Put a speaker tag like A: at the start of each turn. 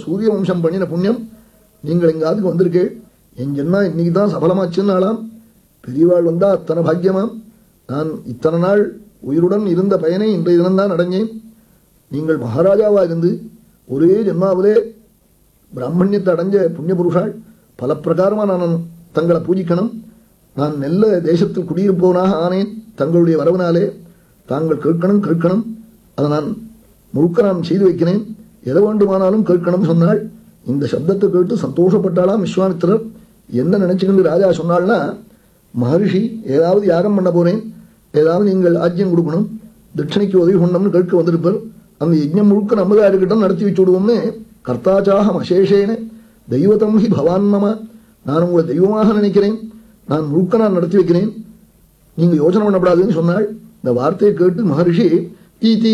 A: சூரிய வம்சம் பண்ணின புண்ணியம் நீங்கள் எங்காதுக்கு வந்திருக்கேள் என் ஜென்மா இன்னைக்கு தான் சபலமாச்சுன்னாலாம் பெரியவாள் வந்தா அத்தனை பாக்கியமாம் நான் இத்தனை நாள் உயிருடன் இருந்த பயனை இன்றைய தினம்தான் அடைஞ்சேன் நீங்கள் மகாராஜாவா இருந்து ஒரே ஜென்மாவிலே பிராமணியத்தை அடைஞ்ச புண்ணிய புருஷாள் பல பிரகாரமா நான் தங்களை பூஜிக்கணும் நான் நல்ல தேசத்தில் குடியிருப்பவனாக ஆனேன் தங்களுடைய வரவினாலே தாங்கள் கேட்கணும் கேட்கணும் அதை நான் முழுக்க நான் செய்து வைக்கிறேன் எதை வேண்டுமானாலும் கேட்கணும் சொன்னாள் இந்த சப்தத்தை கேட்டு சந்தோஷப்பட்டாளாம் விஸ்வாமித்திரர் என்ன நினைச்சுக்கிட்டு ராஜா சொன்னாள்னா மகரிஷி ஏதாவது யாகம் பண்ண போறேன் ஏதாவது நீங்கள் ஆஜ்யம் கொடுக்கணும் தட்சணைக்கு உதவி பண்ணணும்னு கேட்க வந்திருப்பார் அந்த யஜ்ஞம் முழுக்க நம்மதா இருக்கட்டும் நடத்தி வச்சு விடுவோம்னு கர்த்தாச்சாகம் அசேஷேன தெய்வதம் ஹி பவான் மம நான் உங்களை தெய்வமாக நினைக்கிறேன் நான் முழுக்க நான் நடத்தி வைக்கிறேன் நீங்க யோசனை பண்ணப்படாதுன்னு சொன்னாள் இந்த வார்த்தையை கேட்டு மகரிஷி ஈதி